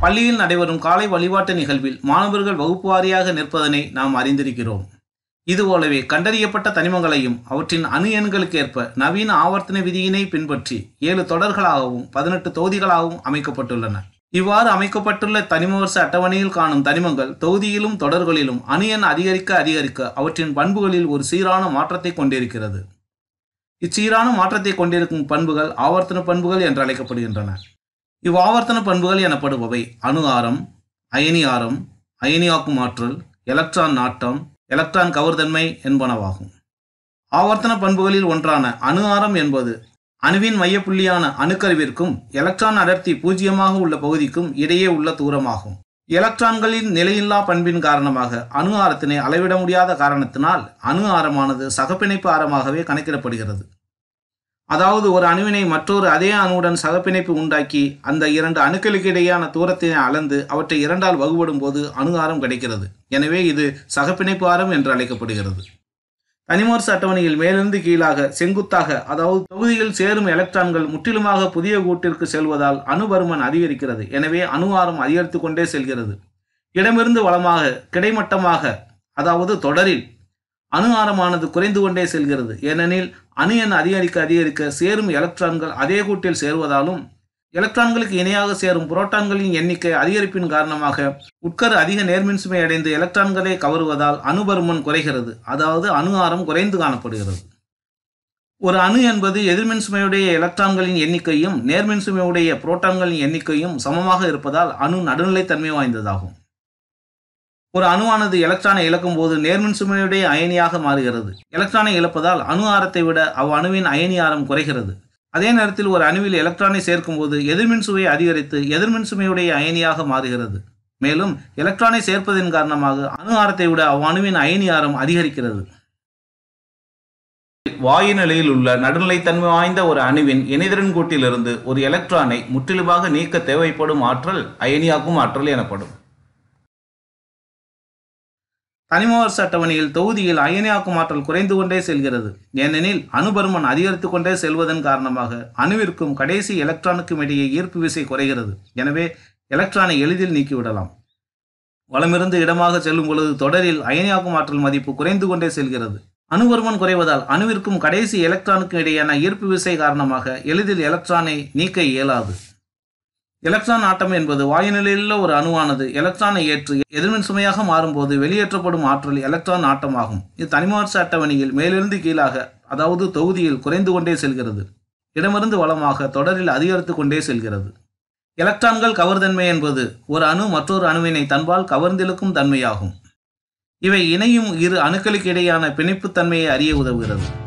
பள்ளியில் நடைபெறும் காலை வழிபாட்டு நிகழ்வில் மாணவர்கள் வகுப்பு வாரியாக நிற்பதனை நாம் அறிந்திருக்கிறோம் இதுபோலவே கண்டறியப்பட்ட தனிமங்களையும் அவற்றின் அணு எண்களுக்கு ஏற்ப நவீன ஆவர்த்தன விதியினை பின்பற்றி ஏழு தொடர்களாகவும் பதினெட்டு தொகுதிகளாகவும் அமைக்கப்பட்டுள்ளன இவ்வாறு அமைக்கப்பட்டுள்ள தனிம வருஷ அட்டவணையில் காணும் தனிமங்கள் தொகுதியிலும் தொடர்களிலும் அணு எண் அதிகரிக்க அதிகரிக்க அவற்றின் பண்புகளில் ஒரு சீரான மாற்றத்தை கொண்டிருக்கிறது இச்சீரான மாற்றத்தை கொண்டிருக்கும் பண்புகள் ஆவர்த்தன பண்புகள் என்று அழைக்கப்படுகின்றன இவ்வாவர்த்தன பண்புகள் எனப்படுபவை அணு ஆரம் அயனி ஆரம் அயனியாக்கும் ஆற்றல் எலக்ட்ரான் நாட்டம் எலக்ட்ரான் கவர்தன்மை என்பனவாகும் ஆவர்த்தன பண்புகளில் ஒன்றான அணு ஆரம் என்பது அணுவின் மையப்புள்ளியான அணுக்கருவிற்கும் எலக்ட்ரான் அடர்த்தி பூஜ்ஜியமாக உள்ள பகுதிக்கும் இடையே உள்ள தூரமாகும் எலக்ட்ரான்களின் நிலையில்லா பண்பின் காரணமாக அணு ஆரத்தினை அளவிட முடியாத காரணத்தினால் அணு ஆரமானது சகப்பிணைப்பு ஆரமாகவே கணக்கிடப்படுகிறது அதாவது ஒரு அணுவினை மற்றொரு அதே அணுவுடன் சகப்பிணைப்பு உண்டாக்கி அந்த இரண்டு அணுக்களுக்கு இடையேயான தூரத்தினை அளந்து அவற்றை இரண்டால் வகுபடும் போது அணு ஆரம் கிடைக்கிறது எனவே இது சகப்பிணைப்பு ஆரம் என்று அழைக்கப்படுகிறது தனிமோர்ஸ் அட்டவணையில் மேலிருந்து கீழாக செங்குத்தாக அதாவது தொகுதியில் சேரும் எலக்ட்ரான்கள் முற்றிலுமாக புதிய கூட்டிற்கு செல்வதால் அணுபருமன் அதிகரிக்கிறது எனவே அணு ஆரம் அதிகரித்து கொண்டே செல்கிறது இடமிருந்து வளமாக கிடைமட்டமாக அதாவது தொடரில் அணு ஆரமானது குறைந்து கொண்டே செல்கிறது ஏனெனில் அணு எண் அதிகரிக்க அதிகரிக்க சேரும் எலக்ட்ரான்கள் அதே கூட்டில் சேருவதாலும் எலக்ட்ரான்களுக்கு இணையாக சேரும் புரோட்டான்களின் எண்ணிக்கை அதிகரிப்பின் காரணமாக உட்கரு அதிக நேர்மின்சுமை அடைந்து எலக்ட்ரான்களை கவருவதால் அணுபருமன் குறைகிறது அதாவது அணு ஆரம் குறைந்து காணப்படுகிறது ஒரு அணு என்பது எதிர்மின்சுமையுடைய எலக்ட்ரான்களின் எண்ணிக்கையும் நேர்மின்சுமையுடைய புரோட்டான்களின் எண்ணிக்கையும் சமமாக இருப்பதால் அணு நடுநிலைத்தன்மை வாய்ந்ததாகும் ஒரு அணுவானது எலக்ட்ரானை இழக்கும் போது நேர்மின் சுமையுடைய அயனியாக மாறுகிறது எலக்ட்ரானை இழப்பதால் அணு ஆரத்தை விட அவ் அணுவின் அயனி ஆரம் குறைகிறது அதே நேரத்தில் ஒரு அணுவில் எலக்ட்ரானை சேர்க்கும்போது எதிர்மின் சுவை அதிகரித்து எதிர்மின் சுமையுடைய அயனியாக மாறுகிறது மேலும் எலக்ட்ரானை சேர்ப்பதன் காரணமாக அணு ஆரத்தை விட அவ் அணுவின் அயனி ஆரம் அதிகரிக்கிறது வாயு நிலையில் உள்ள நடுநிலைத்தன்மை வாய்ந்த ஒரு அணுவின் இணைதிறன் கூட்டிலிருந்து ஒரு எலக்ட்ரானை முற்றிலுமாக நீக்க தேவைப்படும் ஆற்றல் அயனியாக்கும் ஆற்றல் எனப்படும் தனிமவர்ச அட்டவணையில் தொகுதியில் அயனியாக்கும் ஆற்றல் குறைந்து கொண்டே செல்கிறது ஏனெனில் அணுபருமன் அதிகரித்து கொண்டே செல்வதன் காரணமாக அணுவிற்கும் கடைசி எலக்ட்ரானுக்கும் இடையே ஈர்ப்பு விசை குறைகிறது எனவே எலக்ட்ரானை எளிதில் நீக்கிவிடலாம் வளமிருந்து இடமாக செல்லும் பொழுது தொடரில் அயனியாக்கும் ஆற்றல் மதிப்பு குறைந்து கொண்டே செல்கிறது அணுபருமன் குறைவதால் அணுவிற்கும் கடைசி எலக்ட்ரானுக்கும் இடையேயான ஈர்ப்பு விசை காரணமாக எளிதில் எலக்ட்ரானை நீக்க இயலாது எலக்ட்ரான் ஆட்டம் என்பது வாயு நிலையிலுள்ள ஒரு அணுவானது எலக்ட்ரானை ஏற்று எதிர்மின் சுமையாக மாறும்போது வெளியேற்றப்படும் ஆற்றல் எலக்ட்ரான் ஆட்டமாகும் இது தனிமார்ச அட்டவணையில் மேலிருந்து கீழாக அதாவது தொகுதியில் குறைந்து கொண்டே செல்கிறது இடமிருந்து வளமாக தொடரில் அதிகரித்து கொண்டே செல்கிறது எலக்ட்ரான்கள் கவர்தன்மை என்பது ஒரு அணு மற்றொரு அணுவினை தன்பால் கவர்ந்திழுக்கும் தன்மையாகும் இவை இணையும் இரு அணுக்களுக்கு இடையான பிணைப்புத்தன்மையை அறிய உதவுகிறது